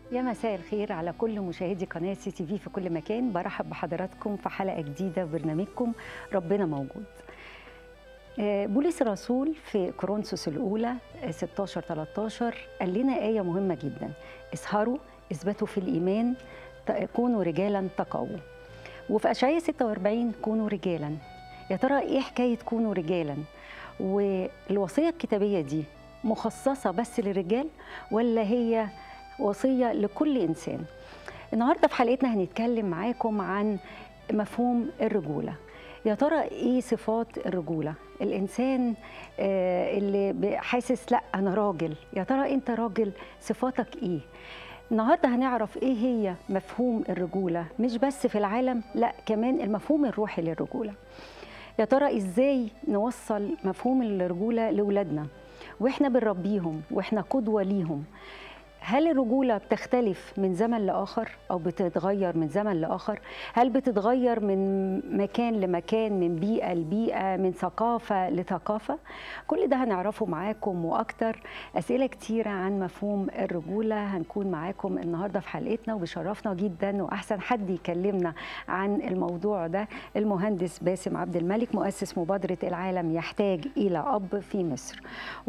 يا مساء الخير على كل مشاهدي قناة سي تي في في كل مكان برحب بحضراتكم في حلقة جديدة في برنامجكم ربنا موجود آه، بولس الرسول في كورنثوس الأولى آه، 16 13 قال لنا آية مهمة جدا اسهروا اثبتوا في الإيمان ت- كونوا رجالا تقووا وفي أشعياء 46 كونوا رجالا يا ترى إيه حكاية كونوا رجالا والوصية الكتابية دي مخصصة بس للرجال ولا هي وصية لكل إنسان النهاردة في حلقتنا هنتكلم معاكم عن مفهوم الرجولة يا ترى ايه صفات الرجوله الانسان آه، اللي ب- حاسس لا انا راجل يا ترى انت راجل صفاتك ايه النهارده هنعرف ايه هي مفهوم الرجوله مش بس في العالم لا كمان المفهوم الروحي للرجوله يا ترى ازاي نوصل مفهوم الرجوله لاولادنا واحنا بنربيهم واحنا قدوه ليهم هل الرجوله بتختلف من زمن لاخر او بتتغير من زمن لاخر هل بتتغير من مكان لمكان من بيئه لبيئه من ثقافه لثقافه كل ده هنعرفه معاكم واكتر اسئله كتيره عن مفهوم الرجوله هنكون معاكم النهارده في حلقتنا وبيشرفنا جدا واحسن حد يكلمنا عن الموضوع ده المهندس باسم عبد الملك مؤسس مبادره العالم يحتاج الى اب في مصر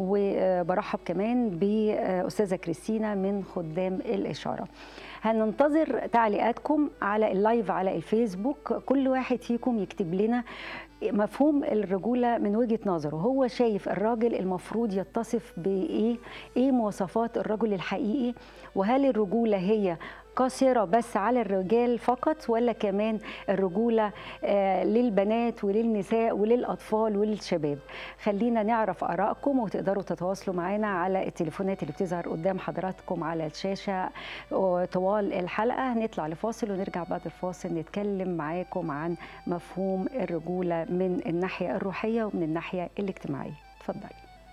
وبرحب كمان باستاذه كريستينا من خدام الاشاره هننتظر تعليقاتكم على اللايف على الفيسبوك كل واحد فيكم يكتب لنا مفهوم الرجولة من وجهة نظره هو شايف الراجل المفروض يتصف بإيه إيه مواصفات الرجل الحقيقي وهل الرجولة هي قاصرة بس على الرجال فقط ولا كمان الرجولة آه للبنات وللنساء وللأطفال وللشباب خلينا نعرف آرائكم وتقدروا تتواصلوا معنا على التليفونات اللي بتظهر قدام حضراتكم على الشاشة طوال الحلقة هنطلع لفاصل ونرجع بعد الفاصل نتكلم معاكم عن مفهوم الرجولة من الناحية الروحية ومن الناحية الاجتماعية اتفضلي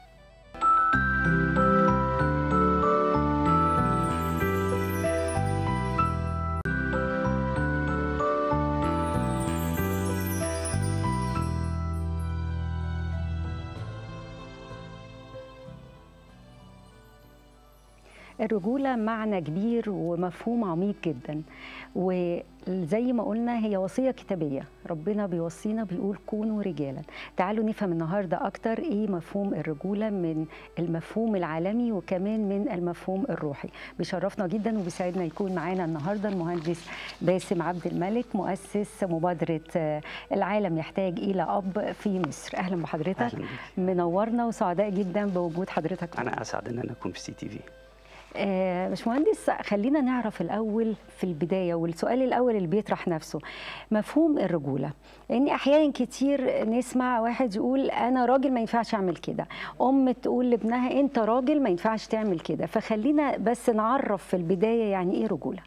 الرجولة معنى كبير ومفهوم عميق جدا وزي ما قلنا هي وصية كتابية ربنا بيوصينا بيقول كونوا رجالا تعالوا نفهم النهاردة أكتر إيه مفهوم الرجولة من المفهوم العالمي وكمان من المفهوم الروحي بيشرفنا جدا وبيسعدنا يكون معانا النهاردة المهندس باسم عبد الملك مؤسس مبادرة آه، العالم يحتاج إلى أب في مصر أهلا بحضرتك أهلاً بيك. منورنا وسعداء جدا بوجود حضرتك معنا. انا اسعد ان انا اكون في سي تي في آه، باشمهندس خلينا نعرف الأول في البداية والسؤال الأول اللي بيطرح نفسه مفهوم الرجولة لأن أحيانا كتير نسمع واحد يقول أنا راجل ما ينفعش أعمل كده أم تقول لابنها أنت راجل ما ينفعش تعمل كده فخلينا بس نعرف في البداية يعني إيه رجولة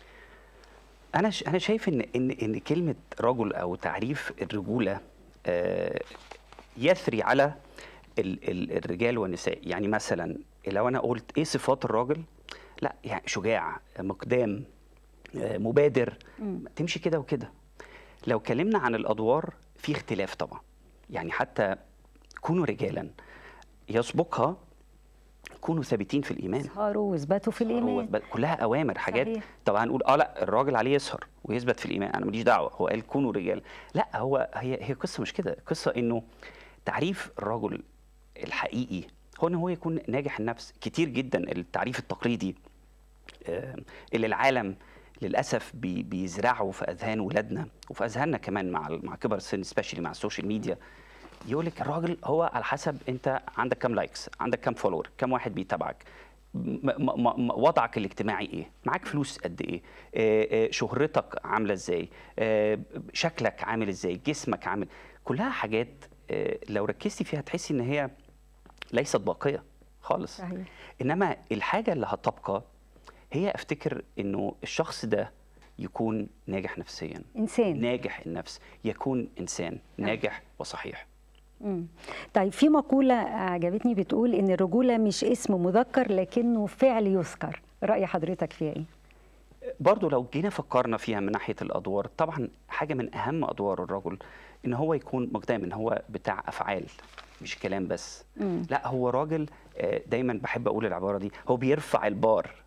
انا ش... انا شايف ان ان ان كلمه رجل او تعريف الرجوله آه، يثري على ال... ال... الرجال والنساء يعني مثلا لو انا قلت ايه صفات الراجل لا يعني شجاع مقدام آه، مبادر تمشي كده وكده لو اتكلمنا عن الادوار في اختلاف طبعا يعني حتى كونوا رجالا يسبقها كونوا ثابتين في الايمان اسهروا واثبتوا في هو الإيمان ب- كلها اوامر حاجات صحيح. طبعا هنقول اه لا الراجل عليه يسهر ويثبت في الايمان انا ماليش دعوه هو قال كونوا رجال لا هو هي هي قصه مش كده قصه انه تعريف الرجل الحقيقي هو ان هو يكون ناجح النفس كتير جدا التعريف التقليدي آه، اللي العالم للاسف بي- بيزرعه في اذهان ولادنا وفي اذهاننا كمان مع ال- مع كبر السن سبيشالي مع السوشيال ميديا يقول لك الراجل هو على حسب انت عندك كام لايكس عندك كام فولور كام واحد بيتابعك م- م- م- وضعك الاجتماعي ايه معاك فلوس قد ايه آه، آه، شهرتك عامله ازاي آه، شكلك عامل ازاي جسمك عامل كلها حاجات آه، لو ركزتي فيها تحسي ان هي ليست باقيه خالص صحيح انما الحاجه اللي هتبقى هي افتكر انه الشخص ده يكون ناجح نفسيا إنسان ناجح النفس يكون انسان نعم. ناجح وصحيح مم. طيب في مقولة عجبتني بتقول إن الرجولة مش اسم مذكر لكنه فعل يذكر رأي حضرتك فيها إيه؟ برضو لو جينا فكرنا فيها من ناحيه الادوار طبعا حاجه من اهم ادوار الرجل ان هو يكون مقدام ان هو بتاع افعال مش كلام بس مم. لا هو راجل آه، دايما بحب اقول العباره دي هو بيرفع البار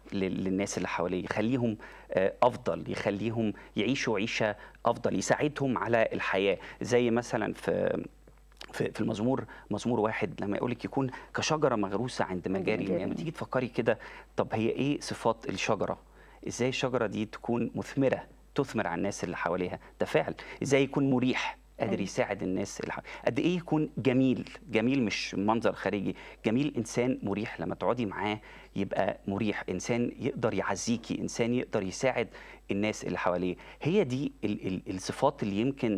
لل- للناس اللي حواليه يخليهم آه، افضل يخليهم يعيشوا عيشه افضل يساعدهم على الحياه زي مثلا في في في المزمور مزمور واحد لما يقول لك يكون كشجره مغروسه عند مجاري مجاري المياه المياه. تيجي تفكري كده طب هي ايه صفات الشجره ازاي الشجره دي تكون مثمره تثمر على الناس اللي حواليها ده فعل ازاي يكون مريح قادر أيوة. يساعد الناس اللي حواليه قد ايه يكون جميل جميل مش منظر خارجي جميل انسان مريح لما تقعدي معاه يبقى مريح انسان يقدر يعزيكي انسان يقدر يساعد الناس اللي حواليه هي دي ال ال الصفات اللي يمكن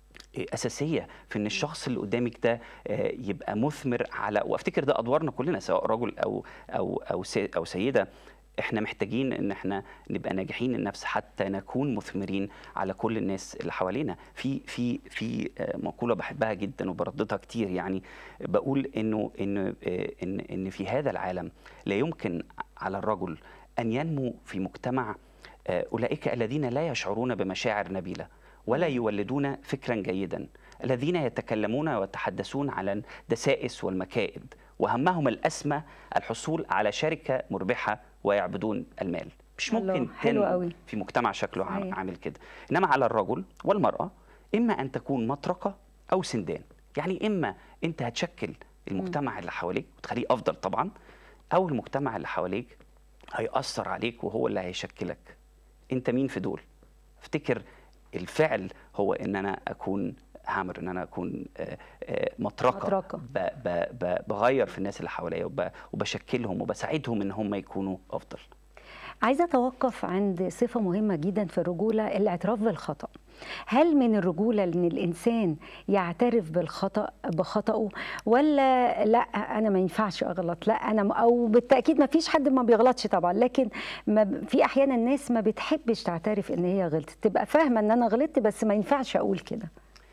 اساسيه في ان الشخص اللي قدامك ده آه، يبقى مثمر على وافتكر ده ادوارنا كلنا سواء رجل او او او سي- او سيده احنا محتاجين ان احنا نبقى ناجحين النفس حتى نكون مثمرين على كل الناس اللي حوالينا في في في آه، مقوله بحبها جدا وبرددها كتير يعني بقول انه انه آه، ان ان في هذا العالم لا يمكن على الرجل ان ينمو في مجتمع آه، اولئك الذين لا يشعرون بمشاعر نبيله ولا يولدون فكرا جيدا الذين يتكلمون ويتحدثون على الدسائس والمكائد وهمهم الأسمى الحصول على شركة مربحة ويعبدون المال مش الله، ممكن حلو تنمو قوي. في مجتمع شكله عام- صحيح. عامل كده إنما على الرجل والمرأة إما أن تكون مطرقة أو سندان يعني إما أنت هتشكل المجتمع اللي حواليك وتخليه أفضل طبعا أو المجتمع اللي حواليك هيأثر عليك وهو اللي هيشكلك انت مين في دول افتكر الفعل هو ان انا اكون هامر ان انا اكون آه، آه، مطرقه, مطرقة. ب- ب- ب- بغير في الناس اللي حواليا وب- وبشكلهم وبساعدهم ان هم يكونوا افضل عايزه اتوقف عند صفه مهمه جدا في الرجوله الاعتراف بالخطا هل من الرجوله ان الانسان يعترف بالخطا بخطاه ولا لا انا ما ينفعش اغلط لا انا م- او بالتاكيد ما فيش حد ما بيغلطش طبعا لكن ما ب- في احيانا الناس ما بتحبش تعترف ان هي غلطت تبقى فاهمه ان انا غلطت بس ما ينفعش اقول كده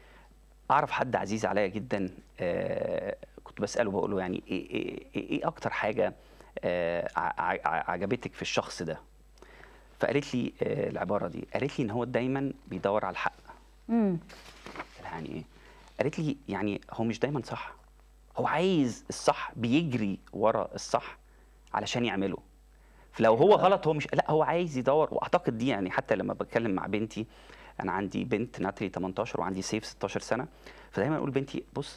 اعرف حد عزيز عليا جدا آه، كنت بساله بقول له يعني ايه ايه ايه إيه اكتر حاجه آه، ع- ع- عجبتك في الشخص ده فقالت لي آه، العباره دي قالت لي ان هو دايما بيدور على الحق امم قلت لها يعني ايه؟ قالت لي يعني هو مش دايما صح هو عايز الصح بيجري ورا الصح علشان يعمله فلو هو غلط هو مش لا هو عايز يدور واعتقد دي يعني حتى لما بتكلم مع بنتي انا عندي بنت ناتالي 18 وعندي سيف 16 سنه فدايما اقول بنتي بص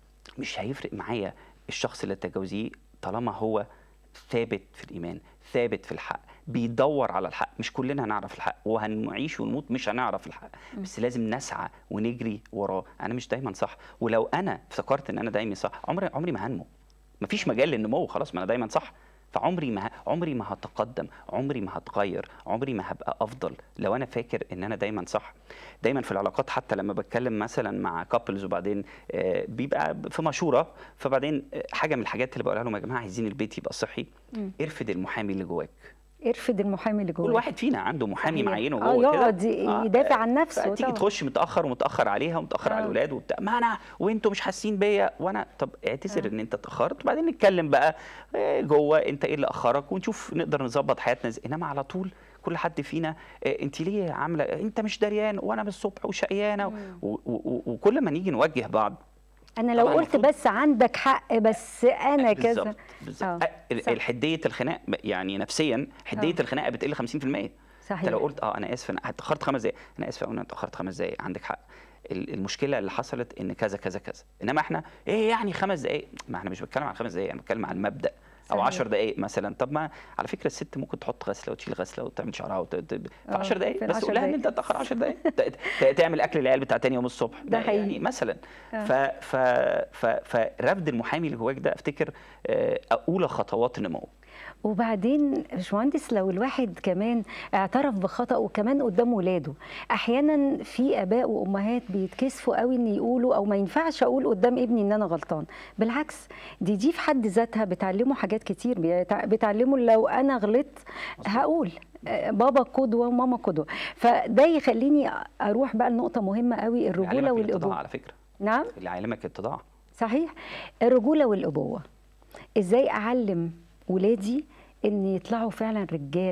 مش هيفرق معايا الشخص اللي تجاوزيه طالما هو ثابت في الايمان ثابت في الحق بيدور على الحق مش كلنا هنعرف الحق وهنعيش ونموت مش هنعرف الحق بس لازم نسعى ونجري وراه انا مش دايما صح ولو انا افتكرت ان انا دايما صح عمري عمري ما هنمو مفيش مجال للنمو خلاص ما انا دايما صح فعمري ما ه- عمري ما هتقدم عمري ما هتغير عمري ما هبقى افضل لو انا فاكر ان انا دايما صح دايما في العلاقات حتى لما بتكلم مثلا مع كابلز وبعدين آه، بيبقى في مشوره فبعدين آه، حاجه من الحاجات اللي بقولها لهم يا جماعه عايزين البيت يبقى صحي مم. ارفد المحامي اللي جواك ارفد المحامي اللي جواك كل واحد فينا عنده محامي صحيح. معينه آه، جوه كده يقعد يدافع عن نفسه تيجي طبعا. تخش متاخر ومتاخر عليها ومتاخر على آه. الاولاد وبتاع ما انا وانتوا مش حاسين بيا وانا طب اعتذر آه. ان انت اتاخرت وبعدين نتكلم بقى آه، جوه انت ايه اللي اخرك ونشوف نقدر نظبط حياتنا ازاي انما على طول كل حد فينا آه، انت ليه عامله انت مش دريان وانا من الصبح وشقيانه مم. و- و- و- وكل ما نيجي نوجه بعض انا لو طبعاً قلت المفروض- بس عندك حق بس انا كذا بالظبط بالظبط آه، آه، صح. الحديه الخناق يعني نفسيا حديه آه. الخناقه بتقل 50% صحيح انت لو قلت اه انا اسف انا اتاخرت خمس دقايق انا اسف انا اتاخرت خمس دقايق عندك حق ال- المشكله اللي حصلت ان كذا كذا كذا انما احنا ايه يعني خمس دقايق ما احنا مش بتكلم عن خمس دقايق انا بتكلم عن المبدا او صحيح. 10 دقايق مثلا طب ما على فكره الست ممكن تحط غسله وتشيل غسله وتعمل شعرها وت... ت- في آه، 10 دقايق في بس العشر تقول لها ان دقايق. انت اتاخر 10 دقايق ت- ت- تعمل اكل العيال بتاع تاني يوم الصبح ده يعني حقيقي. مثلا آه. ف ف ف فرفض المحامي اللي جواك ده افتكر آه، اولى خطوات النمو وبعدين يا باشمهندس لو الواحد كمان اعترف بخطأه وكمان قدام ولاده احيانا في اباء وامهات بيتكسفوا قوي ان يقولوا او ما ينفعش اقول قدام ابني ان انا غلطان بالعكس دي دي في حد ذاتها بتعلمه حاجات كتير بيتع- بتعلمه لو انا غلطت هقول آه، بابا قدوه وماما قدوه فده يخليني اروح بقى لنقطه مهمه قوي الرجوله يعلمك الاتضاع والابوه على فكره نعم اللي يعلمك الاتضاع صحيح الرجوله والابوه ازاي اعلم ولادي ان يطلعوا فعلا رجاله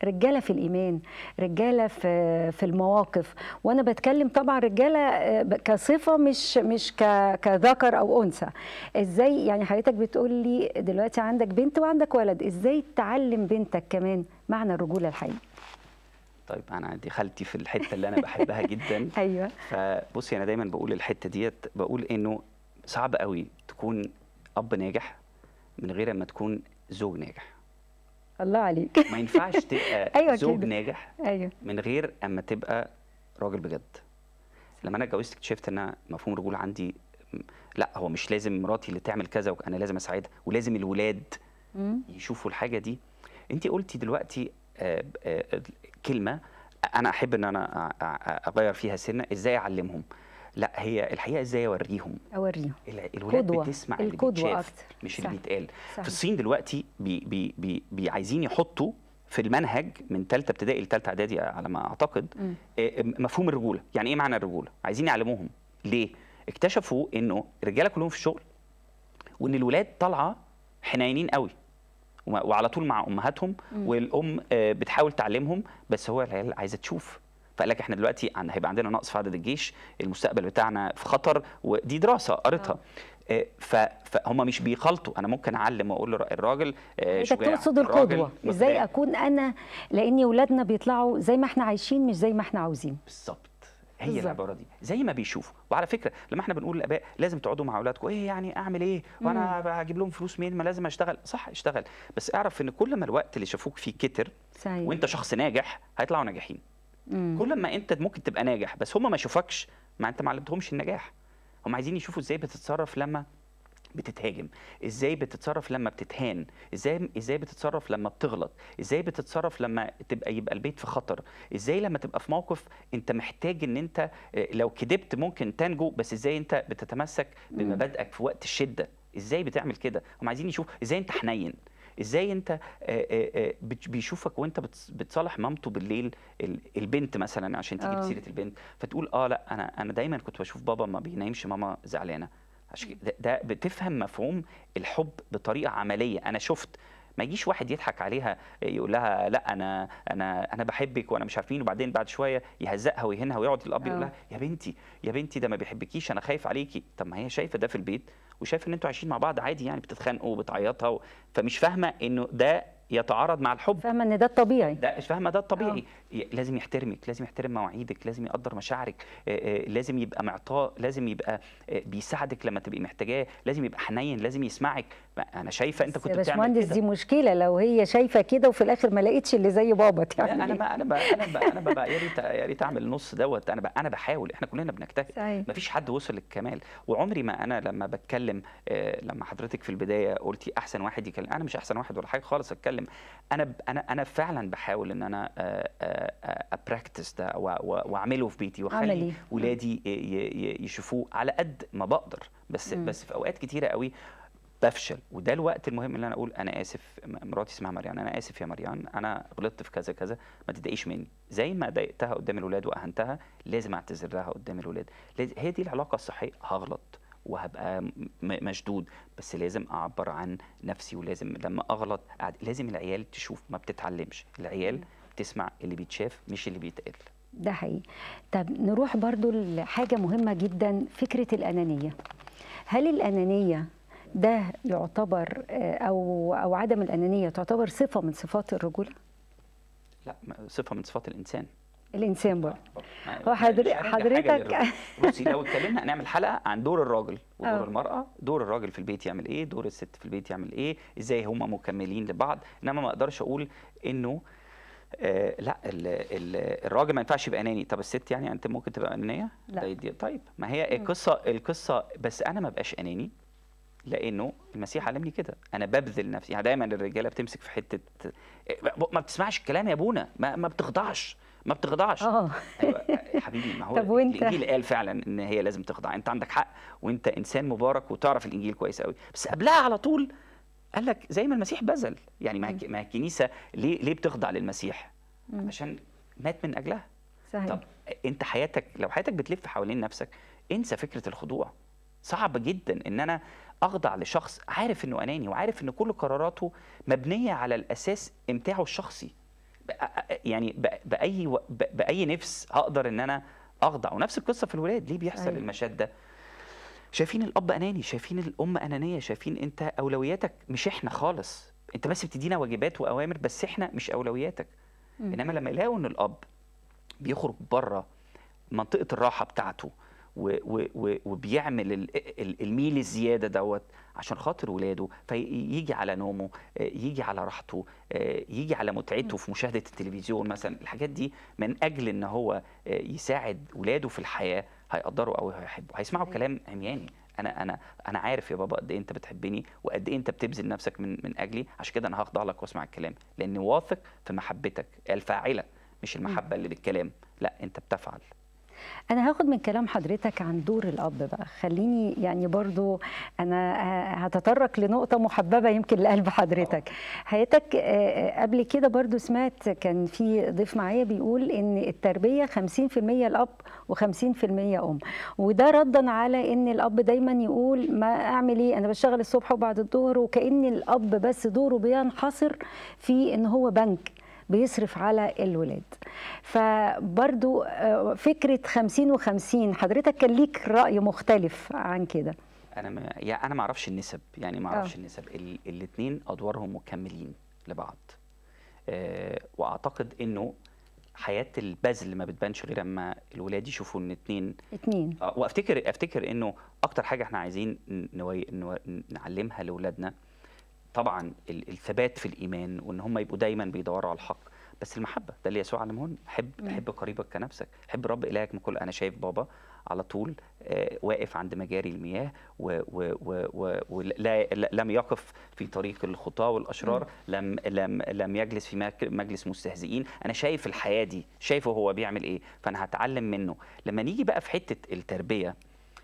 رجاله في الايمان رجاله في في المواقف وانا بتكلم طبعا رجاله آه، ب- كصفه مش مش ك- كذكر او انثى ازاي يعني حضرتك بتقول لي دلوقتي عندك بنت وعندك ولد ازاي تعلم بنتك كمان معنى الرجوله الحقيقي طيب انا دي خالتي في الحته اللي انا بحبها جدا ايوه فبصي انا دايما بقول الحته ديت بقول انه صعب قوي تكون اب ناجح من غير ما تكون زوج ناجح الله عليك ما ينفعش تبقى أيوة زوج كده. ناجح ايوه من غير اما تبقى راجل بجد لما انا اتجوزت اكتشفت ان أنا مفهوم الرجوله عندي م- لا هو مش لازم مراتي اللي تعمل كذا وانا لازم اساعدها ولازم الولاد مم. يشوفوا الحاجه دي انت قلتي دلوقتي آه، آه، كلمه انا احب ان انا أ- أ- اغير فيها سنه ازاي اعلمهم لا هي الحقيقه ازاي اوريهم اوريهم الع- الولاد قدوة. بتسمع اللي القدوة بيتشاف أكتر. مش صح. اللي بيتقال صحيح. في الصين دلوقتي بي بي بي بي عايزين يحطوا في المنهج من ثالثه ابتدائي لثالثه اعدادي على ما اعتقد مم. آه، مفهوم الرجوله يعني ايه معنى الرجوله عايزين يعلموهم ليه اكتشفوا انه الرجاله كلهم في الشغل وان الولاد طالعه حنينين قوي وما- وعلى طول مع امهاتهم مم. والام آه، بتحاول تعلمهم بس هو العيال عايزه تشوف فقال لك احنا دلوقتي عن هيبقى عندنا نقص في عدد الجيش المستقبل بتاعنا في خطر ودي دراسه قريتها آه، ف- فهم مش بيخلطوا انا ممكن اعلم واقول للراجل آه، انت شجاع تقصد الراجل القدوه ازاي مبدع. اكون انا لان ولادنا بيطلعوا زي ما احنا عايشين مش زي ما احنا عاوزين بالظبط هي بالظبط. العباره دي زي ما بيشوفوا وعلى فكره لما احنا بنقول للاباء لازم تقعدوا مع اولادكم ايه يعني اعمل ايه وانا هجيب لهم فلوس منين ما لازم اشتغل صح اشتغل بس اعرف ان كل ما الوقت اللي شافوك فيه كتر صحيح وانت شخص ناجح هيطلعوا ناجحين مم. كل ما انت ممكن تبقى ناجح بس هم ما يشوفكش ما انت ما علمتهمش النجاح هم عايزين يشوفوا ازاي بتتصرف لما بتتهاجم ازاي بتتصرف لما بتتهان ازاي ازاي بتتصرف لما بتغلط ازاي بتتصرف لما تبقى يبقى البيت في خطر ازاي لما تبقى في موقف انت محتاج ان انت اه، لو كدبت ممكن تنجو بس ازاي انت بتتمسك بمبادئك في وقت الشده ازاي بتعمل كده هم عايزين يشوف ازاي انت حنين ازاي انت اه، اه، اه، بت- بيشوفك وانت بتص- بتصالح مامته بالليل ال- البنت مثلا عشان تجيب اه. سيره البنت فتقول اه لا انا انا دايما كنت بشوف بابا ما بينامش ماما زعلانه عشان كده ده, ده بتفهم مفهوم الحب بطريقه عمليه انا شفت ما يجيش واحد يضحك عليها يقول لها لا انا انا انا بحبك وانا مش عارف مين وبعدين بعد شويه يهزقها ويهنها ويقعد الاب يقول اه. لها يا بنتي يا بنتي ده ما بيحبكيش انا خايف عليكي طب ما هي شايفه ده في البيت وشايفه ان انتوا عايشين مع بعض عادي يعني بتتخانقوا وبتعيطها و... فمش فاهمه انه ده يتعارض مع الحب فاهمه ان ده الطبيعي ده مش فاهمه ده الطبيعي ي- لازم يحترمك لازم يحترم مواعيدك لازم يقدر مشاعرك آه، آه، لازم يبقى معطاء لازم يبقى آه، بيساعدك لما تبقي محتاجاه لازم يبقى حنين لازم يسمعك ما انا شايفه انت بس كنت يا بتعمل باشمهندس كده دي مشكله لو هي شايفه كده وفي الاخر ما لقيتش اللي زي بابا لا تعمل انا إيه؟ بقى انا بقى انا بقى انا بقى يا ريت يا ريت اعمل نص دوت انا بقى انا بحاول احنا كلنا بنجتهد صحيح. مفيش حد وصل للكمال وعمري ما انا لما بتكلم آه، لما حضرتك في البدايه قلتي احسن واحد يكلم انا مش احسن واحد ولا حاجه خالص اتكلم انا ب- انا انا فعلا بحاول ان انا ابراكتس ده و- و- واعمله في بيتي واخلي عملي. ولادي ي- ي- يشوفوه على قد ما بقدر بس مم. بس في اوقات كتيره قوي بفشل وده الوقت المهم اللي انا اقول انا اسف م- مراتي اسمها مريان انا اسف يا مريان انا غلطت في كذا كذا ما تضايقيش مني زي ما ضايقتها قدام الولاد واهنتها لازم اعتذر لها قدام الولاد لاز- هي دي العلاقه الصحيه هغلط وهبقى م- م- مشدود بس لازم اعبر عن نفسي ولازم لما اغلط أعد- لازم العيال تشوف ما بتتعلمش العيال بتسمع اللي بيتشاف مش اللي بيتقال ده حقيقي طب نروح برضو لحاجة مهمة جدا فكرة الأنانية هل الأنانية ده يعتبر آه، أو أو عدم الأنانية تعتبر صفة من صفات الرجولة؟ لا ما- صفه من صفات الانسان الإنسان برضه ما- هو ما- حضر- مش هنرجع حاجة حضرتك- للرجل. بصي لو اتكلمنا هنعمل حلقه عن دور الراجل ودور آه. المراه دور الراجل في البيت يعمل ايه دور الست في البيت يعمل ايه ازاي هما مكملين لبعض انما ما اقدرش اقول انه آه لا ال ال الراجل ما ينفعش يبقى اناني طب الست يعني انت ممكن تبقى انانيه لا. ده يدي- طيب ما هي القصه القصه بس انا ما بقاش اناني لانه المسيح علمني كده انا ببذل نفسي يعني دايما الرجاله بتمسك في حته ما بتسمعش الكلام يا ابونا ما, ما بتخضعش ما بتخضعش اه ايوه يا حبيبي ما هو طب وإنت؟ الانجيل قال فعلا ان هي لازم تخضع انت عندك حق وانت انسان مبارك وتعرف الانجيل كويس قوي بس قبلها على طول قال لك زي ما المسيح بذل يعني ما هي- ما هي الكنيسه ليه ليه بتخضع للمسيح مم. عشان مات من اجلها صحيح طب انت حياتك لو حياتك بتلف حوالين نفسك انسى فكره الخضوع صعب جدا ان انا اخضع لشخص عارف انه اناني وعارف ان كل قراراته مبنيه على الاساس امتاعه الشخصي بأ- يعني بأ- باي و- ب- باي نفس هقدر ان انا اخضع ونفس القصه في الولاد ليه بيحصل أيوة. المشهد ده شايفين الاب اناني شايفين الام انانيه شايفين انت اولوياتك مش احنا خالص انت بس بتدينا واجبات واوامر بس احنا مش اولوياتك مم. انما لما يلاقوا ان الاب بيخرج بره منطقه الراحه بتاعته و و و وبيعمل ال- ال- الميل الزياده دوت عشان خاطر ولاده فيجي على نومه آه، يجي على راحته آه، يجي على متعته في مشاهده التلفزيون مثلا الحاجات دي من اجل ان هو آه، يساعد ولاده في الحياه هيقدروا او هيحبوا هيسمعوا أيوة. كلام عمياني انا انا انا عارف يا بابا قد ايه انت بتحبني وقد ايه انت بتبذل نفسك من من اجلي عشان كده انا هخضع لك واسمع الكلام لاني واثق في محبتك الفاعله مش المحبه اللي بالكلام لا انت بتفعل انا هاخد من كلام حضرتك عن دور الاب بقى خليني يعني برضو انا ه- هتطرق لنقطه محببه يمكن لقلب حضرتك حياتك آه، قبل كده برضو سمعت كان في ضيف معايا بيقول ان التربيه 50% الاب و50% ام وده ردا على ان الاب دايما يقول ما اعمل ايه انا بشتغل الصبح وبعد الظهر وكان الاب بس دوره بينحصر في ان هو بنك بيصرف على الولاد فبرضو آه، فكرة خمسين وخمسين حضرتك كان ليك رأي مختلف عن كده انا ما يعني انا ما اعرفش النسب يعني ما آه. اعرفش النسب الاثنين ادوارهم مكملين لبعض آه، واعتقد انه حياه البذل ما بتبانش غير اما الولاد يشوفوا ان اتنين اتنين آه، وافتكر افتكر انه اكتر حاجه احنا عايزين نوي نو- نعلمها لاولادنا طبعا ال- الثبات في الايمان وان هم يبقوا دايما بيدوروا على الحق بس المحبه ده اللي يسوع علمهن حب مم. حب قريبك كنفسك حب رب الهك من كل انا شايف بابا على طول آه، واقف عند مجاري المياه ولا لم يقف في طريق الخطاه والاشرار لم لم لم يجلس في مك- مجلس مستهزئين انا شايف الحياه دي شايفه هو بيعمل ايه فانا هتعلم منه لما نيجي بقى في حته التربيه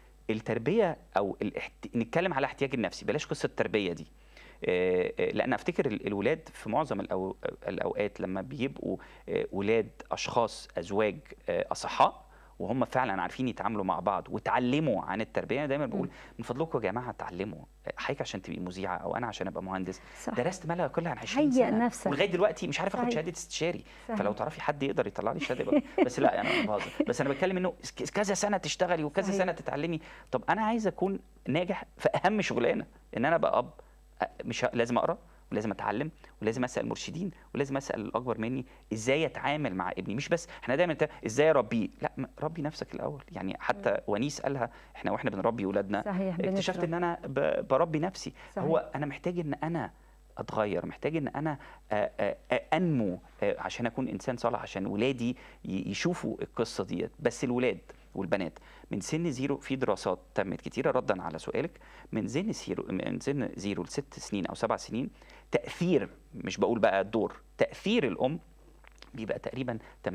التربيه او الاحت... نتكلم على الاحتياج النفسي بلاش قصه التربيه دي آه، آه، لان افتكر ال- الولاد في معظم الأو... الاوقات لما بيبقوا آه، ولاد اشخاص ازواج آه، اصحاء وهم فعلا عارفين يتعاملوا مع بعض وتعلموا عن التربيه أنا دايما بقول من فضلكم يا جماعه اتعلموا حضرتك عشان تبقي مذيعه او انا عشان ابقى مهندس صح درست ما لا يقل عن 20 هيئ سنه نفسك. ولغايه دلوقتي مش عارف اخد صحيح. شهاده استشاري صحيح. فلو تعرفي حد يقدر يطلع لي شهاده يبقى بس لا انا بهزر بس انا بتكلم انه ك- كذا سنه تشتغلي وكذا صحيح. سنه تتعلمي طب انا عايز اكون ناجح في اهم شغلانه ان انا ابقى اب أ- مش ه- لازم اقرا ولازم اتعلم ولازم اسال مرشدين ولازم اسال الاكبر مني ازاي اتعامل مع ابني مش بس احنا دايما نت- ازاي اربيه لا م- ربي نفسك الاول يعني حتى ونيس قالها احنا واحنا بنربي اولادنا صحيح اكتشفت بنشرب. ان انا ب- بربي نفسي صحيح. هو انا محتاج ان انا اتغير محتاج ان انا آه، آه، آه، انمو آه، عشان اكون انسان صالح عشان ولادي ي- يشوفوا القصه ديت بس الولاد والبنات من سن زيرو في دراسات تمت كتيره ردا على سؤالك من سن زيرو من سن زيرو لست سنين او سبع سنين تاثير مش بقول بقى الدور تاثير الام بيبقى تقريبا 80%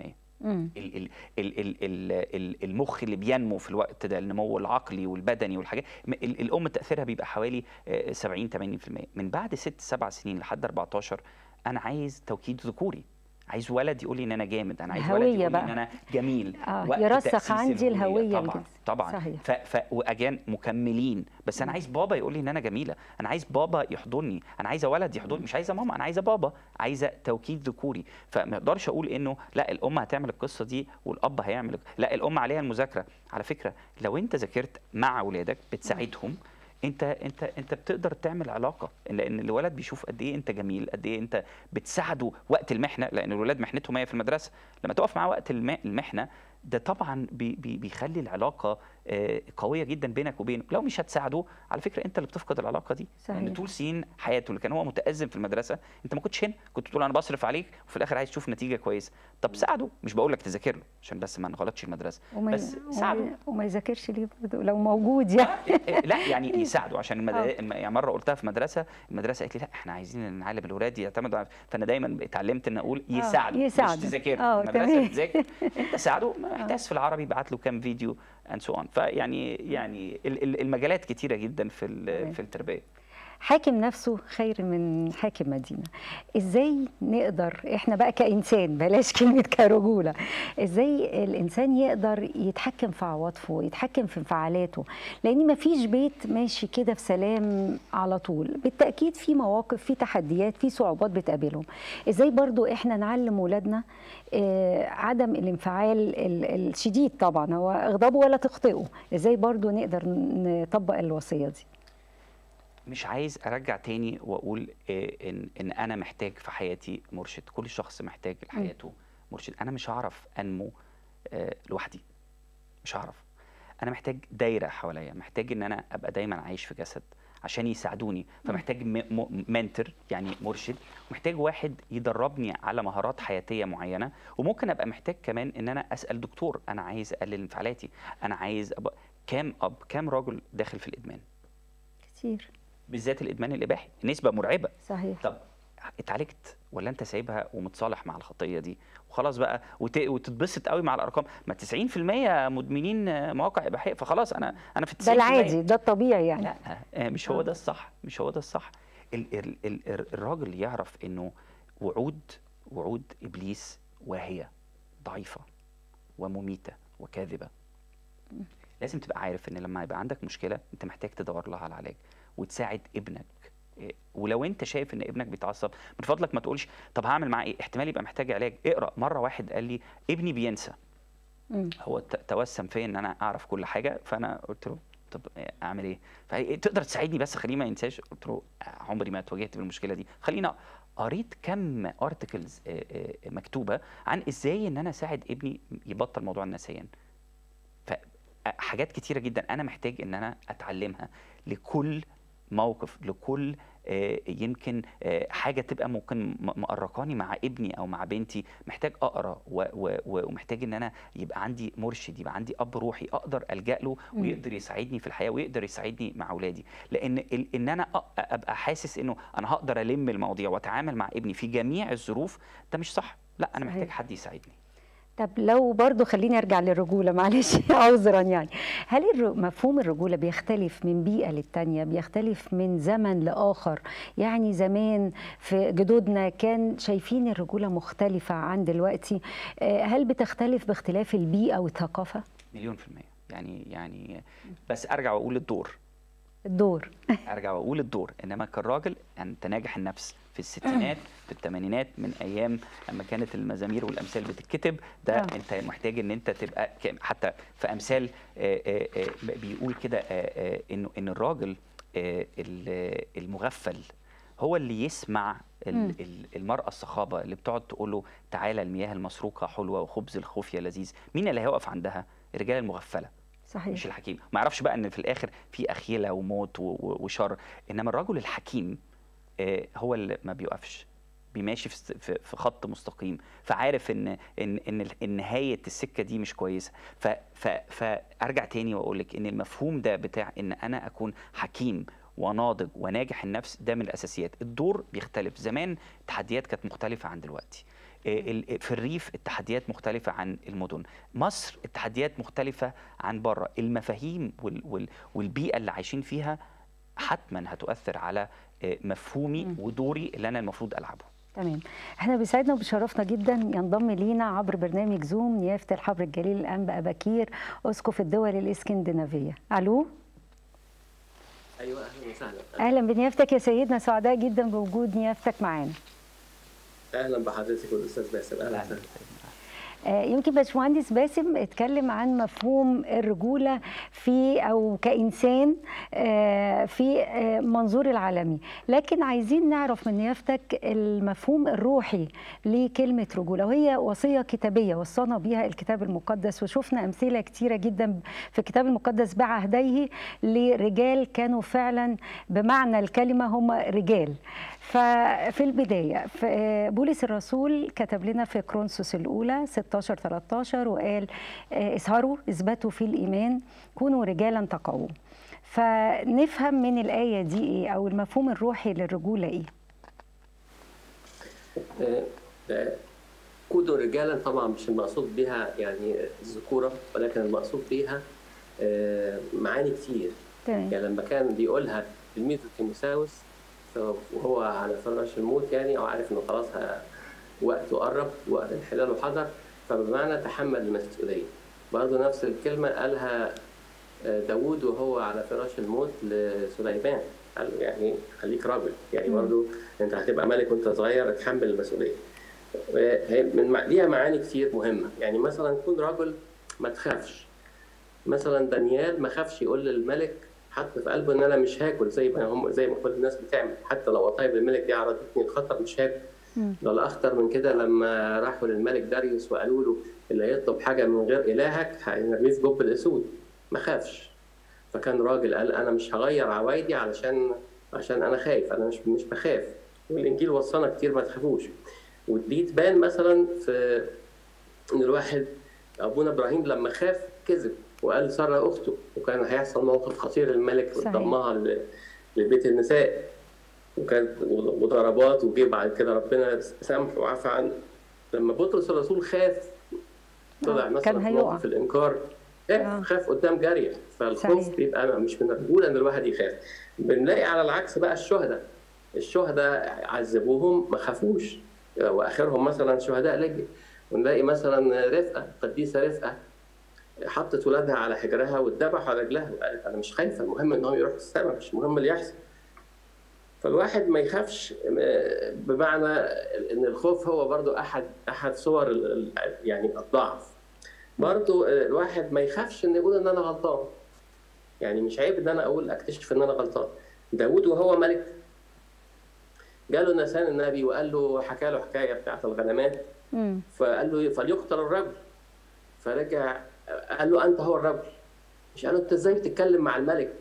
مم. ال- ال- ال- ال- ال- ال- المخ اللي بينمو في الوقت ده النمو العقلي والبدني والحاجات م- ال- الام تاثيرها بيبقى حوالي آه، 70 80% من بعد ست سبع سنين لحد 14 انا عايز توكيد ذكوري عايز ولد يقول لي ان انا جامد انا عايز ولد الهوية يقول لي بقى. ان انا جميل آه، وقت يرسخ تأسيس عندي الهوية طبعا الجنسية. طبعا صحيح. ف... ف... واجان مكملين بس انا عايز بابا يقول لي ان انا جميله انا عايز بابا يحضني انا عايزه ولد يحضني مش عايزه ماما انا عايزه بابا عايزه توكيد ذكوري فما اقدرش اقول انه لا الام هتعمل القصه دي والاب هيعمل لا الام عليها المذاكره على فكره لو انت ذاكرت مع اولادك بتساعدهم انت انت انت بتقدر تعمل علاقه لان الولد بيشوف قد ايه انت جميل قد ايه انت بتساعده وقت المحنه لان الولاد محنتهم هي في المدرسه لما تقف معاه وقت الم- المحنه ده طبعا بي بي بيخلي العلاقه آه، قويه جدا بينك وبينه لو مش هتساعده على فكره انت اللي بتفقد العلاقه دي صحيح. لان طول سنين حياته اللي كان هو متازم في المدرسه انت ما كنتش هنا كنت تقول انا بصرف عليك وفي الاخر عايز تشوف نتيجه كويسه طب ساعده مش بقول لك تذاكر له عشان بس ما نغلطش المدرسه وما بس ساعده وما, وما يذاكرش ليه برضو لو موجود يعني لا يعني يساعدوا عشان المد... آه. يعني مره قلتها في مدرسه المدرسه قالت لي لا احنا عايزين نعلم الاولاد يعتمدوا على- فانا دايما اتعلمت ان اقول يساعدوا يساعدوا. مش تذاكر آه، المدرسه تمام. تذاكر انت ساعده محتاس في العربي بعت له كام فيديو اند سو اون فيعني يعني ال- ال- المجالات كتيره جدا في ال- تمام. في التربيه حاكم نفسه خير من حاكم مدينه ازاي نقدر احنا بقى كانسان بلاش كلمه كرجوله ازاي الانسان يقدر يتحكم في عواطفه يتحكم في انفعالاته لان ما فيش بيت ماشي كده في سلام على طول بالتاكيد في مواقف في تحديات في صعوبات بتقابلهم ازاي برضو احنا نعلم ولادنا آه، عدم الانفعال ال- الشديد طبعا هو اغضبه ولا تخطئه ازاي برضو نقدر نطبق الوصيه دي مش عايز ارجع تاني واقول آه، ان ان انا محتاج في حياتي مرشد كل شخص محتاج لحياته مرشد انا مش هعرف انمو آه، لوحدي مش هعرف انا محتاج دايره حواليا محتاج ان انا ابقى دايما عايش في جسد عشان يساعدوني فمحتاج منتر يعني مرشد ومحتاج واحد يدربني على مهارات حياتيه معينه وممكن ابقى محتاج كمان ان انا اسال دكتور انا عايز اقلل انفعالاتي انا عايز ابقى كام اب كام راجل داخل في الادمان كتير بالذات الادمان الاباحي نسبه مرعبه صحيح طب اتعالجت ولا انت سايبها ومتصالح مع الخطيه دي وخلاص بقى وت... وتتبسط قوي مع الارقام ما 90% مدمنين مواقع اباحيه فخلاص انا انا في 90% ده العادي ده الطبيعي يعني لا آه، مش هو آه. ده الصح مش هو ده الصح ال... ال... ال... ال- الراجل يعرف انه وعود وعود ابليس واهيه ضعيفه ومميته وكاذبه لازم تبقى عارف ان لما يبقى عندك مشكله انت محتاج تدور لها على علاج وتساعد ابنك إيه، ولو انت شايف ان ابنك بيتعصب من فضلك ما تقولش طب هعمل معاه ايه احتمال يبقى محتاج علاج اقرا مره واحد قال لي ابني بينسى مم. هو ت- توسم فيا ان انا اعرف كل حاجه فانا قلت له طب إيه، اعمل ايه فقال تقدر تساعدني بس خليه ما ينساش قلت له عمري ما اتواجهت بالمشكله دي خلينا قريت كم ارتكلز مكتوبه عن ازاي ان انا اساعد ابني يبطل موضوع النسيان فحاجات كتيره جدا انا محتاج ان انا اتعلمها لكل موقف لكل آه، يمكن آه، حاجه تبقى ممكن م- مقرقاني مع ابني او مع بنتي محتاج اقرا و- و- و- ومحتاج ان انا يبقى عندي مرشد يبقى عندي اب روحي اقدر الجا له مم. ويقدر يساعدني في الحياه ويقدر يساعدني مع اولادي لان ال- ان انا أ- ابقى حاسس انه انا هقدر الم المواضيع واتعامل مع ابني في جميع الظروف ده مش صح لا انا محتاج صحيح. حد يساعدني طب لو برضو خليني ارجع للرجوله معلش عذرا يعني هل الر- مفهوم الرجوله بيختلف من بيئه للتانيه بيختلف من زمن لاخر يعني زمان في جدودنا كان شايفين الرجوله مختلفه عن دلوقتي آه، هل بتختلف باختلاف البيئه والثقافه مليون في المية يعني يعني بس ارجع واقول الدور الدور ارجع واقول الدور انما كراجل انت ناجح النفس في الستينات في الثمانينات من ايام لما كانت المزامير والامثال بتتكتب ده آه. انت محتاج ان انت تبقى ك- حتى في امثال آه، آه، آه، بيقول كده آه، آه، انه ان الراجل آه، ال- المغفل هو اللي يسمع ال- مم. ال- المرأة الصخابة اللي بتقعد تقول له تعالى المياه المسروقة حلوة وخبز الخفية لذيذ مين اللي هيقف عندها الرجالة المغفلة مش صحيح الحكيم ما يعرفش بقى ان في الاخر في اخيله وموت و- و- وشر انما الرجل الحكيم آه، هو اللي ما بيوقفش بيماشي في س- في في خط مستقيم فعارف ان ان ان ال- إن نهايه السكه دي مش كويسه ف ف فارجع تاني واقول لك ان المفهوم ده بتاع ان انا اكون حكيم وناضج وناجح النفس ده من الاساسيات الدور بيختلف زمان التحديات كانت مختلفه عن دلوقتي آه، ال- في الريف التحديات مختلفة عن المدن مصر التحديات مختلفة عن بره المفاهيم وال وال والبيئة اللي عايشين فيها حتما هتؤثر على آه، مفهومي مم. ودوري اللي أنا المفروض ألعبه تمام احنا بيسعدنا وبيشرفنا جدا ينضم لينا عبر برنامج زوم نيافه الحبر الجليل الانبا بكير اسقف الدول الاسكندنافيه الو ايوه اهلا وسهلا اهلا بنيافتك يا سيدنا سعداء جدا بوجود نيافتك معانا اهلا بحضرتك والاستاذ باسم اهلا وسهلا آه، يمكن باشمهندس باسم اتكلم عن مفهوم الرجوله في او كانسان آه، في آه، منظور العالمي لكن عايزين نعرف من نيافتك المفهوم الروحي لكلمه رجوله وهي وصيه كتابيه وصانا بيها الكتاب المقدس وشفنا امثله كتيره جدا في الكتاب المقدس بعهديه لرجال كانوا فعلا بمعنى الكلمه هم رجال ففي البدايه في بولس الرسول كتب لنا في كرونسوس الاولى 16 13 وقال آه، اسهروا اثبتوا في الايمان كونوا رجالا تقووا فنفهم من الايه دي ايه او المفهوم الروحي للرجوله ايه آه، آه، كونوا رجالا طبعا مش المقصود بها يعني الذكوره ولكن المقصود بها آه، معاني كتير تمام يعني لما كان بيقولها تلميذه تيموساوس وهو على فراش الموت يعني او عارف انه خلاص ه- وقته قرب وقت انحلاله حضر فبمعنى تحمل المسؤوليه برضه نفس الكلمه قالها آه، داوود وهو على فراش الموت لسليمان قال له يعني خليك راجل يعني مم. برضه انت هتبقى ملك وانت صغير اتحمل المسؤوليه وهي من مع- ليها معاني كتير مهمه يعني مثلا كون راجل ما تخافش مثلا دانيال ما خافش يقول للملك حط في قلبه ان انا مش هاكل زي ما هم زي ما كل الناس بتعمل حتى لو قطايب الملك دي عرضتني الخطر مش هاكل مم. ده الاخطر من كده لما راحوا للملك داريوس وقالوا له اللي هيطلب حاجه من غير الهك هنرميه في جب الاسود ما خافش فكان راجل قال انا مش هغير عوايدي علشان عشان انا خايف انا مش مش بخاف والانجيل وصانا كتير ما تخافوش ودي تبان مثلا في ان الواحد ابونا ابراهيم لما خاف كذب وقال ساره اخته وكان هيحصل موقف خطير للملك صحيح. ضمها ل- لبيت النساء وكانت وضربات وجه بعد كده ربنا سامح وعفى عنه لما بطرس الرسول خاف طلع آه، مثلا كان في هيقع. موقف الانكار آه. خاف خاف قدام جاريه فالخوف صحيح. بيبقى مش من الرجوله ان الواحد يخاف بنلاقي على العكس بقى الشهداء الشهداء عذبوهم ما خافوش واخرهم مثلا شهداء لجي ونلاقي مثلا رفقه قديسه رفقه حطت ولادها على حجرها واتذبحوا على رجلها وقالت انا مش خايفه المهم انهم يروحوا السماء مش مهم اللي يحصل فالواحد ما يخافش آه، بمعنى ان الخوف هو برضو احد احد صور ال- ال- يعني الضعف برضو آه، الواحد ما يخافش ان يقول ان انا غلطان يعني مش عيب ان انا اقول اكتشف ان انا غلطان داود وهو ملك جاله نسان النبي وقال له حكى له حكايه بتاعت الغنمات مم. فقال له فليقتل الرجل فرجع قال له انت هو الرجل مش قال له انت ازاي بتتكلم مع الملك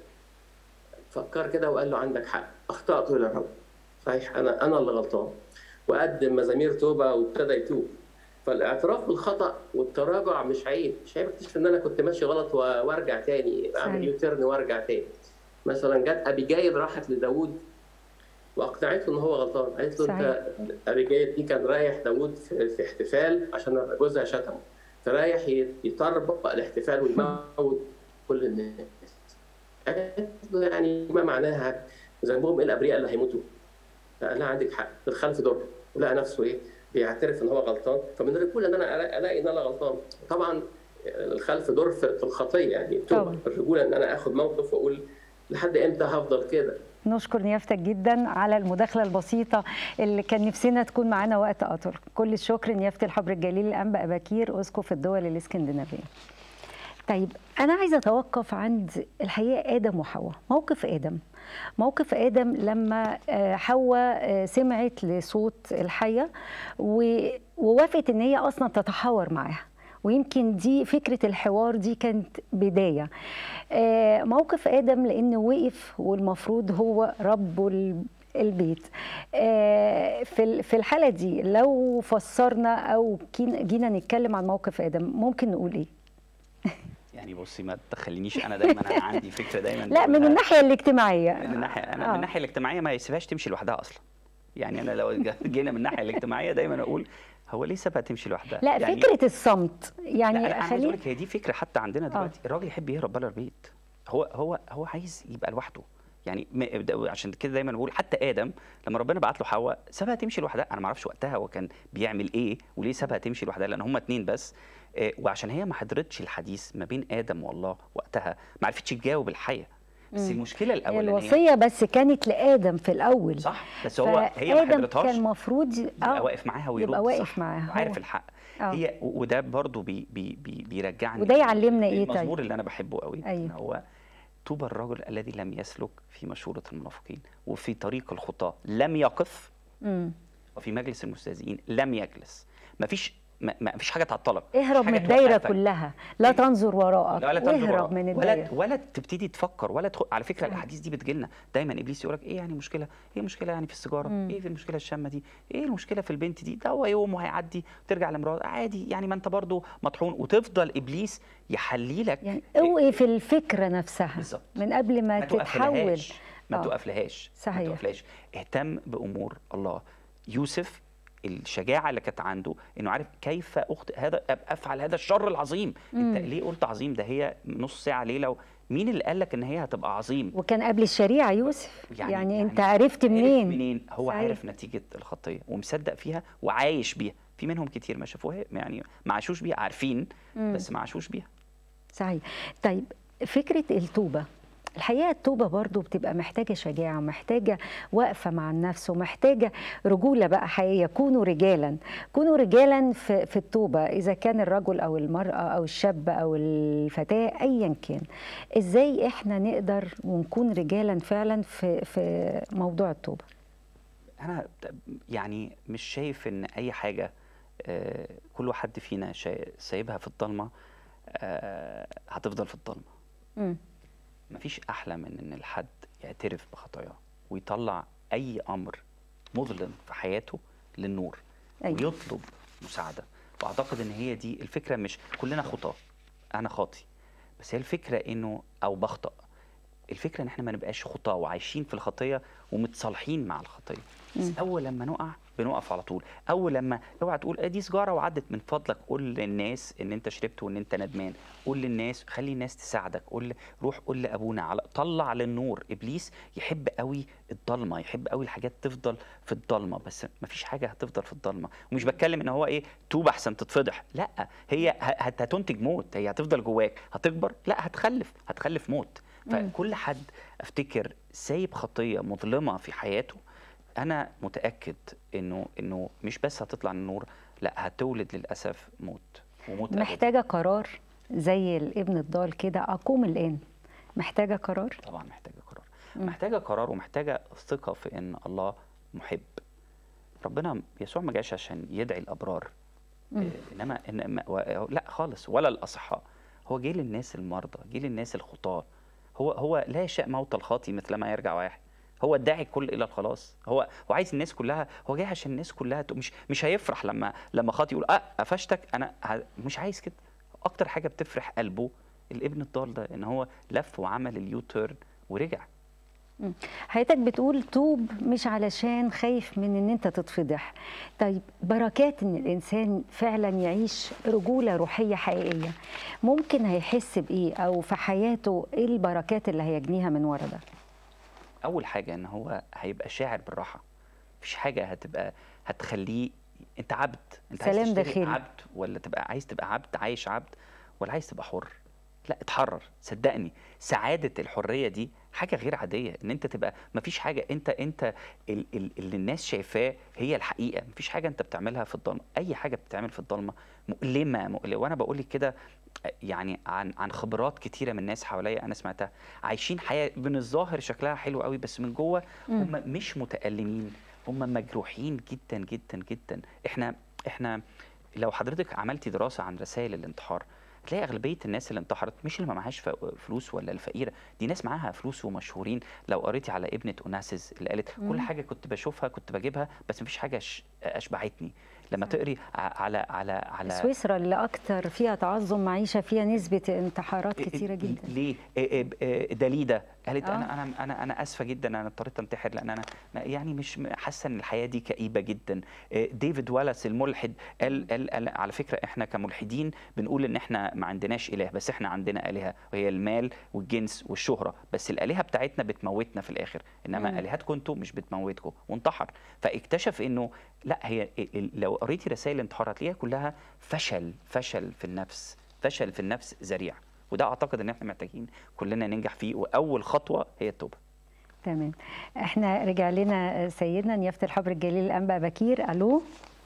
فكر كده وقال له عندك حق اخطات الى الرب صحيح انا انا اللي غلطان وقدم مزامير توبه وابتدى يتوب فالاعتراف بالخطا والتراجع مش عيب مش عيب اكتشف ان انا كنت ماشي غلط و- وارجع تاني اعمل صحيح. يوتيرن وارجع تاني مثلا جت ابيجايل راحت لداوود واقنعته ان هو غلطان قالت له انت ابيجايل دي كان رايح داوود في, في احتفال عشان جوزها شتمه فرايح ي- يطربق الاحتفال ويموت كل الناس قالت له يعني ما معناها ذنبهم ايه الابرياء اللي هيموتوا قال لها عندك حق الخلف دور ولقى نفسه ايه بيعترف ان هو غلطان فمن الرجوله ان انا ألا- الاقي ان انا غلطان طبعا الخلف دور في في الخطيه يعني التوبه طبعا. الرجوله ان انا اخد موقف واقول لحد امتى هفضل كده نشكر نيافتك جدا على المداخلة البسيطة اللي كان نفسنا تكون معانا وقت أطول كل الشكر نيافة الحبر الجليل الأنبا أباكير أسقف الدول الإسكندنافية طيب أنا عايزة أتوقف عند الحقيقة آدم وحواء موقف آدم موقف آدم لما آه، حواء آه، سمعت لصوت الحية و- ووافقت إن هي أصلا تتحاور معاها ويمكن دي فكرة الحوار دي كانت بداية آه، موقف آدم لأنه وقف والمفروض هو رب ال- البيت آه، في ال- في الحالة دي لو فسرنا أو كين- جينا نتكلم عن موقف آدم ممكن نقول إيه؟ يعني بصي ما تخلينيش انا دايما انا عندي فكره دايما لا من بقولها الناحية الاجتماعية من الناحيه انا آه. من الناحيه الاجتماعيه ما يسيبهاش تمشي لوحدها اصلا يعني انا لو جينا من الناحيه الاجتماعيه دايما اقول هو ليه سابها تمشي لوحدها لا يعني فكرة الصمت لا يعني انا عايز خلينا اقول لك هي دي فكره حتى عندنا دلوقتي الراجل يحب يهرب بره البيت هو هو هو عايز يبقى لوحده يعني م- ده- عشان كده دايما بقول حتى ادم لما ربنا بعت له حواء سابها تمشي لوحدها انا ما اعرفش وقتها هو كان بيعمل ايه وليه سابها تمشي لوحدها لان هم اتنين بس آه، وعشان هي ما حضرتش الحديث ما بين ادم والله وقتها ما عرفتش تجاوب الحيه بس مم. المشكله هي الاولانيه الوصية بس كانت لآدم في الأول صح بس هو هي ما فآدم حضرتهاش كان المفروض يبقى واقف معاها ويرد يبقى واقف صح معاها عارف هو. الحق آه. هي و- وده برضو بي بي بي بيرجعني وده يعلمنا إيه طيب؟ المزمور اللي انا بحبه قوي أيوه. إن هو طوبى الرجل الذي لم يسلك في مشورة المنافقين وفي طريق الخطاة لم يقف مم. وفي مجلس المستهزئين لم يجلس مفيش ما ما فيش حاجه تعطلك اهرب مفيش من حاجة الدايرة توقفك. كلها لا تنظر وراءك لا ولا تنظر واهرب وراء. من ولا الدايرة ولا تبتدي تفكر ولا تخ... على فكره صحيح. الاحاديث دي بتجيلنا دايما ابليس يقول لك ايه يعني مشكله ايه المشكله يعني في السيجاره مم. ايه في المشكله الشامه دي ايه المشكله في البنت دي ده هو يوم وهيعدي ترجع لمرات عادي يعني ما انت برضو مطحون وتفضل ابليس يحلي لك يعني اوقي في الفكرة نفسها بالظبط. من قبل ما, ما تتحول توقفلهاش ما آه. توقفلهاش صحيح. ما توقفلهاش اهتم بامور الله يوسف الشجاعه اللي كانت عنده انه عارف كيف اخت هذا أب- افعل هذا الشر العظيم انت ليه قلت عظيم ده هي نص ساعه ليله مين اللي قال لك ان هي هتبقى عظيم وكان قبل الشريعه يوسف يعني, يعني, يعني انت عرفت منين منين هو صحيح. عارف نتيجه الخطيه ومصدق فيها وعايش بيها في منهم كتير ما شافوها يعني ما عاشوش بيها عارفين بس ما عاشوش بيها صحيح طيب فكرة التوبة الحقيقة التوبة برضو بتبقى محتاجة شجاعة ومحتاجة وقفة مع النفس ومحتاجة رجولة بقى حقيقية كونوا رجالا كونوا رجالا في, في التوبة إذا كان الرجل أو المرأة أو الشاب أو الفتاة أيا كان إزاي إحنا نقدر ونكون رجالا فعلا في, في موضوع التوبة انا يعني مش شايف ان اي حاجه آه، كل واحد فينا شا- سايبها في الضلمه آه، هتفضل في الضلمه مم. مفيش احلى من ان الحد يعترف بخطاياه ويطلع اي امر مظلم في حياته للنور أيوة. ويطلب مساعده واعتقد ان هي دي الفكره مش كلنا خطاه انا خاطي بس هي الفكره انه او بخطأ الفكره ان احنا ما نبقاش خطاه وعايشين في الخطيه ومتصالحين مع الخطيه بس اول لما نقع بنقف على طول اول لما اوعى تقول اه دي سجاره وعدت من فضلك قول للناس ان انت شربت وان انت ندمان قول للناس خلي الناس تساعدك قول روح قول لابونا على طلع للنور ابليس يحب قوي الضلمه يحب قوي الحاجات تفضل في الضلمه بس مفيش حاجه هتفضل في الضلمه ومش بتكلم ان هو ايه توب احسن تتفضح لا هي ه- هت- هتنتج موت هي هتفضل جواك هتكبر لا هتخلف هتخلف موت فكل حد افتكر سايب خطيه مظلمه في حياته انا متاكد انه انه مش بس هتطلع النور لا هتولد للاسف موت وموت أبدي. محتاجة قرار زي الابن الضال كده أقوم الآن محتاجة قرار طبعا محتاجه قرار محتاجه قرار ومحتاجه ثقه في ان الله محب ربنا يسوع ما جاش عشان يدعي الابرار إيه، انما إنما و- لا خالص ولا الاصحاء هو جه للناس المرضى جه للناس الخطاه هو هو لا يشاء موت الخاطي مثل ما يرجع واحد هو الداعي الكل الى الخلاص هو هو عايز الناس كلها هو جاي عشان الناس كلها تق- مش مش هيفرح لما لما خاطي يقول اه قفشتك انا ه- مش عايز كده اكتر حاجه بتفرح قلبه الابن الضال ده ان هو لف وعمل اليو تيرن ورجع حياتك بتقول توب مش علشان خايف من ان انت تتفضح طيب بركات ان الانسان فعلا يعيش رجولة روحية حقيقية ممكن هيحس بايه او في حياته ايه البركات اللي هيجنيها من ورا ده اول حاجه ان هو هيبقى شاعر بالراحه مفيش حاجه هتبقى هتخليه انت عبد انت سلام عايز تشتغل داخلي. عبد ولا تبقى عايز تبقى عبد عايش عبد ولا عايز تبقى حر لا اتحرر صدقني سعاده الحريه دي حاجه غير عاديه ان انت تبقى مفيش حاجه انت انت ال- ال- اللي الناس شايفاه هي الحقيقه مفيش حاجه انت بتعملها في الضلمه اي حاجه بتتعمل في الضلمه مؤلمه مؤلمه وانا بقول لك كده يعني عن عن خبرات كتيره من ناس حواليا انا سمعتها عايشين حياه من الظاهر شكلها حلو قوي بس من جوه هم مش متالمين هم مجروحين جدا جدا جدا احنا احنا لو حضرتك عملتي دراسه عن رسائل الانتحار تلاقي اغلبيه الناس اللي انتحرت مش اللي ما معهاش ف- فلوس ولا الفقيره دي ناس معاها فلوس ومشهورين لو قريتي على ابنه اوناسيس اللي قالت كل حاجه كنت بشوفها كنت بجيبها بس مفيش حاجه ش- اشبعتني لما تقري ع- على على على سويسرا اللي اكتر فيها تعظم معيشة فيها نسبة انتحارات كتيرة جدا ليه إيه إيه إيه داليدا قالت آه. انا انا انا انا اسفه جدا انا اضطريت انتحر لان انا ما- يعني مش م- حاسه ان الحياه دي كئيبه جدا إيه ديفيد والاس الملحد قال, قال, قال على فكره احنا كملحدين بنقول ان احنا ما عندناش اله بس احنا عندنا الهه وهي المال والجنس والشهره بس الالهه بتاعتنا بتموتنا في الاخر انما مم. الهتكم انتم مش بتموتكم وانتحر فاكتشف انه لا هي ال- ال- لو قريتي رسائل الانتحار هتلاقيها كلها فشل فشل في النفس فشل في النفس ذريع وده اعتقد ان احنا محتاجين كلنا ننجح فيه واول خطوه هي التوبه تمام احنا رجع لنا سيدنا نيافة الحبر الجليل الأنبا بكير ألو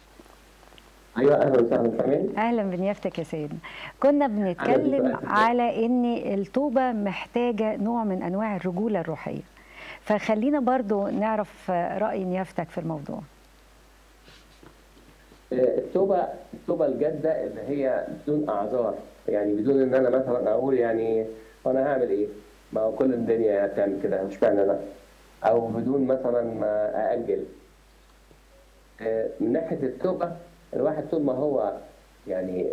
ايوه اهلا وسهلا سامعني اهلا بنيافتك يا سيدنا كنا بنتكلم أهلاً بك. على ان التوبه محتاجه نوع من انواع الرجوله الروحيه فخلينا برضو نعرف راي نيافتك في الموضوع التوبه التوبه الجاده اللي هي بدون اعذار يعني بدون ان انا مثلا اقول يعني وانا هعمل ايه؟ ما هو كل الدنيا بتعمل كده مش معنى انا او بدون مثلا ما ااجل آه، من ناحيه التوبه الواحد طول ما هو يعني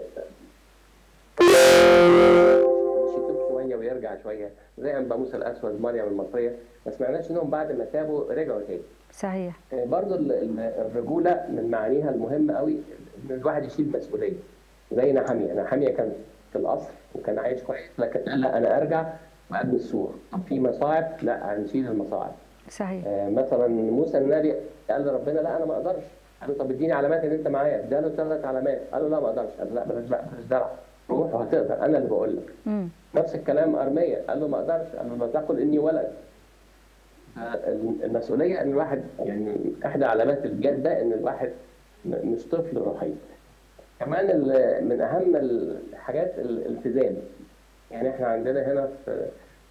مش يتوب شويه ويرجع شويه زي انبا موسى الاسود مريم المصريه ما سمعناش انهم بعد ما تابوا رجعوا تاني صحيح برضه ال- ال- الرجوله من معانيها المهمه قوي ان الواحد يشيل مسؤوليه زي نحاميه نحاميه كان في القصر وكان عايش كويس لكن قال لا انا ارجع وابني السور طب في مصاعب لا هنشيل المصاعب صحيح آه، مثلا موسى النبي قال لربنا لا انا ما اقدرش قال له طب اديني علامات ان انت معايا اداله ثلاث علامات قال له لا ما اقدرش قال له لا بلاش بقى بلاش دلع روح وهتقدر انا اللي بقول لك مم. نفس الكلام ارميه قال له ما اقدرش قال له لا تقل اني ولد المسؤوليه ان الواحد يعني احدى علامات الجد ده ان الواحد م- مش طفل رهيب كمان ال- من اهم الحاجات الالتزام يعني احنا عندنا هنا في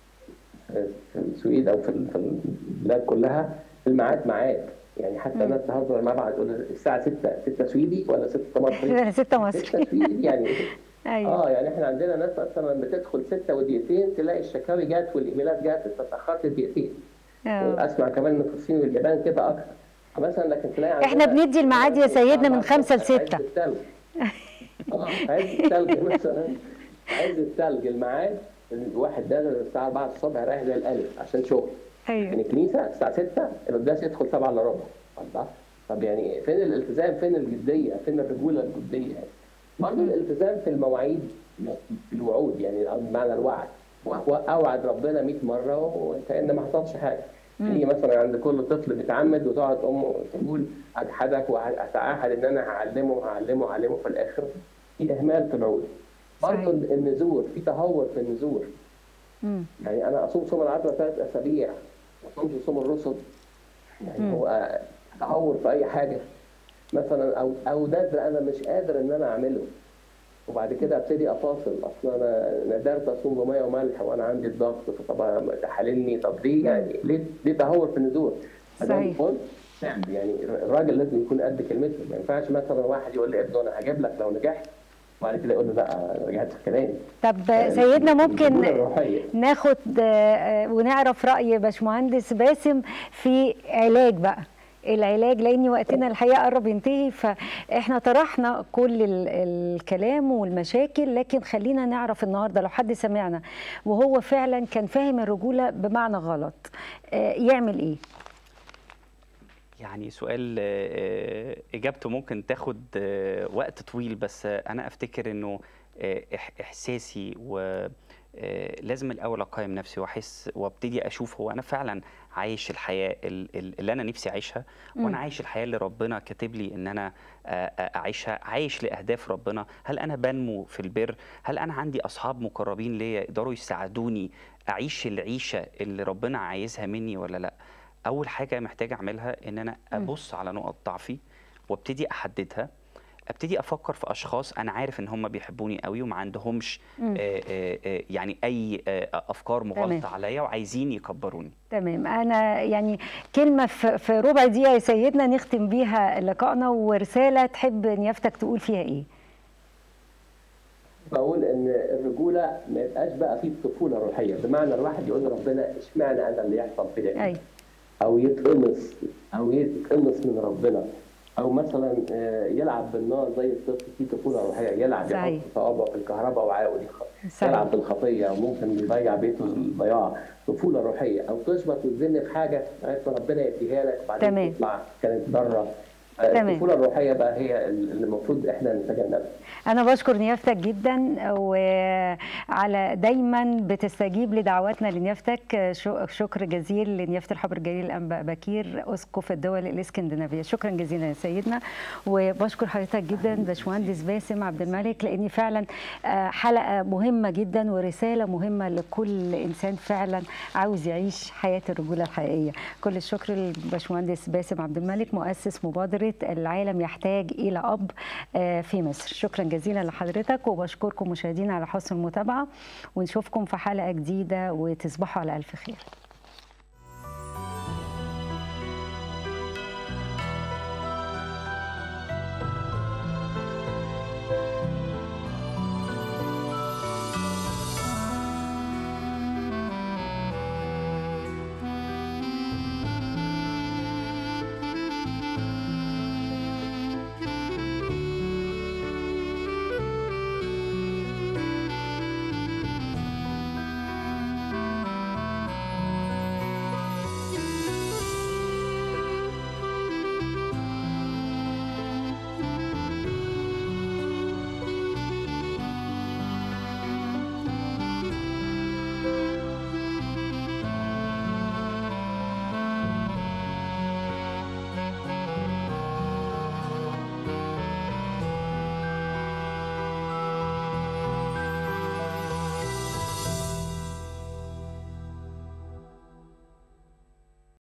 في السويد او في ال- في البلاد كلها الميعاد ميعاد يعني حتى الناس تهزر مع بعض تقول الساعه 6 6 سويدي ولا 6 مصري انا ستة 6 مصري سويدي يعني ايوه اه يعني احنا عندنا ناس مثلا بتدخل 6 ودقيقتين تلاقي الشكاوي جت والايميلات جت انت اتاخرت دقيقتين آه. اسمع كمان ان في الصين واليابان كده اكتر مثلا لكن تلاقي عندنا احنا بندي الميعاد يا سيدنا من خمسة عز لستة. التلج اه عز التلج مثلا عز التلج الميعاد الواحد ده الساعه 4 الصبح رايح زي الالف عشان شغل يعني ايوه الكنيسه الساعه 6 القداس يدخل 7 الا ربع الله طب يعني فين الالتزام فين الجديه فين الرجوله الجديه يعني برضه الالتزام في المواعيد في الوعود يعني بمعنى الوعد اوعد ربنا 100 مره وكان ما حصلش حاجه تيجي مثلا عند كل طفل بيتعمد وتقعد امه تقول اجحدك واتعهد ان انا هعلمه وهعلمه وهعلمه في الاخر في اهمال في العود برضه صحيح. النذور في تهور في النذور مم. يعني انا اصوم صوم العذراء ثلاث اسابيع ما اصومش صوم الرسل يعني هو تهور في اي حاجه مثلا او او نذر انا مش قادر ان انا اعمله وبعد كده ابتدي افاصل اصل انا ندرت اصوم بميه وملح وانا عندي الضغط فطب تحللني طب ليه يعني ليه ليه تهور في النذور؟ صحيح. قلت تعمل يعني الراجل لازم يكون قد كلمته ما ينفعش مثلا واحد يقول لابنه انا هجيب لك لو نجحت وبعد كده يقول له لا رجعت في كلامي طب سيدنا ممكن الرجولة الروحية. ناخد آه، ونعرف رأي باشمهندس باسم في علاج بقى العلاج لان وقتنا الحقيقه قرب ينتهي فاحنا طرحنا كل ال- الكلام والمشاكل لكن خلينا نعرف النهارده لو حد سمعنا وهو فعلا كان فاهم الرجوله بمعنى غلط آه، يعمل ايه؟ يعني سؤال آه، اجابته ممكن تاخد آه، وقت طويل بس آه، انا افتكر انه آه، إح- احساسي و آه، لازم الاول اقيم نفسي واحس وابتدي اشوف هو انا فعلا عايش الحياه ال- ال- اللي انا نفسي اعيشها وانا عايش الحياه اللي ربنا كاتب لي ان انا آه، آه، اعيشها عايش لاهداف ربنا هل انا بنمو في البر هل انا عندي اصحاب مقربين ليا يقدروا يساعدوني اعيش العيشه اللي ربنا عايزها مني ولا لا اول حاجه محتاج اعملها ان انا ابص على نقط ضعفي وابتدي احددها ابتدي افكر في اشخاص انا عارف ان هم بيحبوني قوي وما عندهمش آه آه آه يعني اي آه افكار مغالطه تمام. عليا وعايزين يكبروني تمام انا يعني كلمه في في ربع دقيقه يا سيدنا نختم بيها لقائنا ورساله تحب نيافتك تقول فيها ايه؟ بقول ان الرجوله ما يبقاش بقى فيه الطفوله الروحيه بمعنى الواحد يقول لربنا اشمعنى انا اللي يحصل فيا كده؟ ايوه او يتقمص او يتقمص من ربنا او مثلا آه، يلعب بالنار زي الطفل في طفوله روحيه يلعب صحيح. يحط صوابعه في الكهرباء وعاود صحيح. يلعب بالخطيه وممكن يضيع بيته الضياع طفوله روحيه او تشبط وتزن في حاجه لغايه ما ربنا يديها لك وبعدين تمام. تطلع كانت ضاره آه، تمام. الطفوله الروحيه بقى هي اللي المفروض احنا نتجنبها أنا بشكر نيافتك جدا وعلى دايما بتستجيب لدعواتنا لنيافتك شو- شكر جزيل لنيافة الحبر الجليل الأنباء بكير أسقف الدول الإسكندنافية شكرا جزيلا يا سيدنا وبشكر حضرتك جدا باشمهندس باسم عبد الملك لأني فعلا آه، حلقة مهمة جدا ورسالة مهمة لكل إنسان فعلا عاوز يعيش حياة الرجولة الحقيقية كل الشكر للباشمهندس باسم عبد الملك مؤسس مبادرة العالم يحتاج إلى أب آه، في مصر شكرا جزيلا لحضرتك وبشكركم مشاهدينا على حسن المتابعة ونشوفكم في حلقة جديدة وتصبحوا على ألف خير